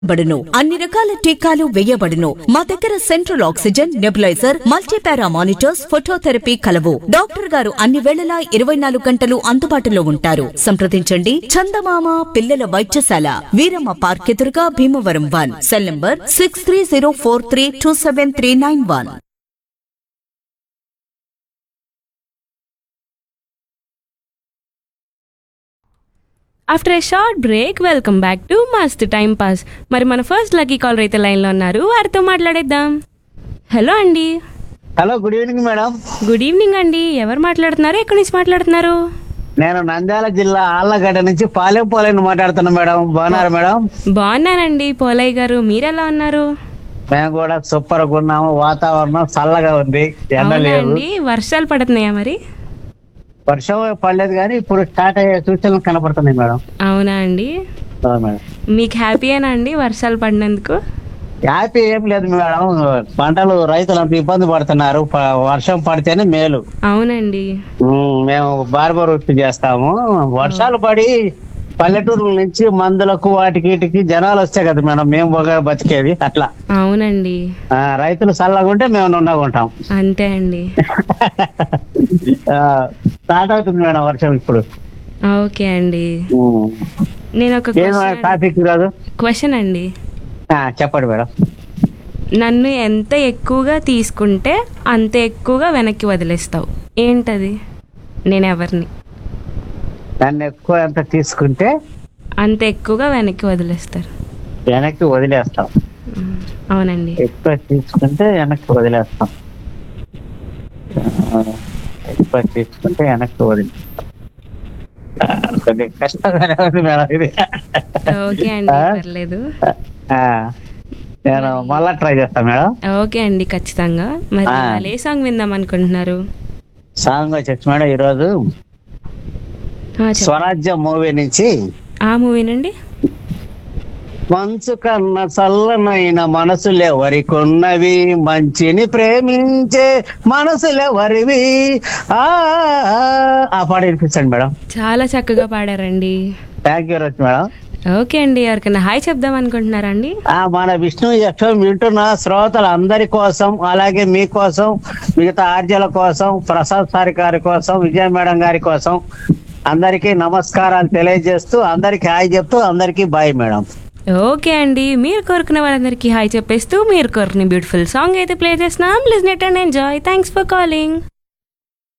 బడును అన్ని రకాల టీకాలు వేయబడును మా దగ్గర central oxygen nebulizer multipara monitors phototherapy కలవు డాక్టర్ గారు అన్ని వేళలా ఇరవై నాలుగు గంటలు అందుబాటులో ఉంటారు సంప్రదించండి చందమామ పిల్లల వైద్యశాల వీరమ్మ పార్క్ ఎదురుగా Bhimavaram one cell number six three zero four three two seven three nine one after a short break welcome back to Mast time pass మరి మన ఫస్ట్ లక్కీ కాలర్ అయితే లైన్లో ఉన్నారు వారితో మాట్లాడేద్దాం హలో అండి hello good evening madam good evening అండి ఎవరు మాట్లాడుతున్నారు ఎక్కడి నుంచి మాట్లాడుతున్నారు నేను నంద్యాల జిల్లా ఆళ్లగడ్డ నుంచి పాలెం పోలేని మాట్లాడుతున్నా మేడం బాగున్నారు మేడం బాగున్నానండి పోలయ్య గారు మీరెలా ఉన్నారు మేము కూడా సూపర్ గా ఉన్నాము వాతావరణం చల్లగా ఉంది ఎండ అవునా లేదు అండి వర్షాలు పడుతున్నాయా మరి వర్షం పడలేదు కానీ ఇప్పుడు స్టార్ట్ అయ్యే సూచనలు కనపడుతున్నాయి మేడం అవునా అండి అవును మేడం మీకు హ్యాపీయేనా అండి వర్షాలు పడినందుకు హ్యాపీ ఏం లేదు మేడం పంటలు రైతులు అంత ఇబ్బంది పడుతున్నారు ప- వర్షం పడితేనే మేలు అవునండి ఉమ్, మేము బార్బర్ వృత్తి చేస్తాము వర్షాలు పడి పల్లెటూరుల నుంచి మందులకు వాటికి వీటికి జనాలు వస్తాయి కదా మేడం మేము బాగా బతికేది అట్లా అవునండి ఆ, రైతులు చల్లగా ఉంటే మేము నున్నగా ఉంటాం అంతే అండి ఆ, స్టార్ట్ అవుతుంది మేడం వర్షం ఇప్పుడు ఓకే అండి ఉమ్. నేను ఒక ఏం టాపిక్ రాదు క్వశ్చన్ అండి ఆ, చెప్పండి మేడం నన్ను ఎంత ఎక్కువగా తీసుకుంటే అంత ఎక్కువగా వెనక్కి వదిలేస్తావు ఏంటది నేను ఎవరిని దాన్ని ఎక్కువ ఎంత తీసుకుంటే అంత ఎక్కువగా వెనక్కి వదిలేస్తారు వెనక్కి వదిలేస్తాం మ్మ్. అవునండి ఎక్కువ తీసుకుంటే వెనక్కి వదిలేస్తాం ఆ, ఎక్కువ తీసుకుంటే వెనక్కి వదిలేస్తాం ఆ, కొద్దిగా కష్టంగానే ఉంది మేడం ఇది ఓకే అండి ఆ? పర్లేదు ఆ, నేను మళ్ళా ట్రై చేస్తాను మేడం ఓకే అండి ఖచ్చితంగా మరి ఆ. వాళ్ళు ఏ సాంగ్ విందాం అనుకుంటున్నారు సాంగ్ వచ్చేసి మేడం ఈరోజు ఆ, చెప్ప- స్వరాజ్యం మూవీ నుంచి ఆ మూవీనండి మంచు కన్న చల్లనైన మనసులెవరికున్నవి మంచిని ప్రేమించే మనసులెవరివి ఆ ఆ పాట వినిపించండి మేడం చాలా చక్కగా పాడారండి thank you very much madam okay అండి ఎవరికైనా హాయ్ చెప్దాం అనుకుంటున్నారా అండి ఆ మన విష్ణు ఎఫ్ఎం వింటున్న శ్రోతల అందరి కోసం అలాగే మీకోసం మిగతా ఆర్జల కోసం ప్రసాద్ సారి గారి కోసం విజయ మేడం గారి కోసం అందరికీ నమస్కారాలు తెలియజేస్తూ అందరికీ హాయ్ చెప్తూ అందరికీ బాయ్ మేడం ఓకే అండి మీరు కోరుకున్న వాళ్ళందరికీ హాయ్ చెప్పేస్తూ మీరు కోరుకున్న బ్యూటిఫుల్ సాంగ్ అయితే ప్లే చేస్తున్నాం listen it and enjoy thanks for calling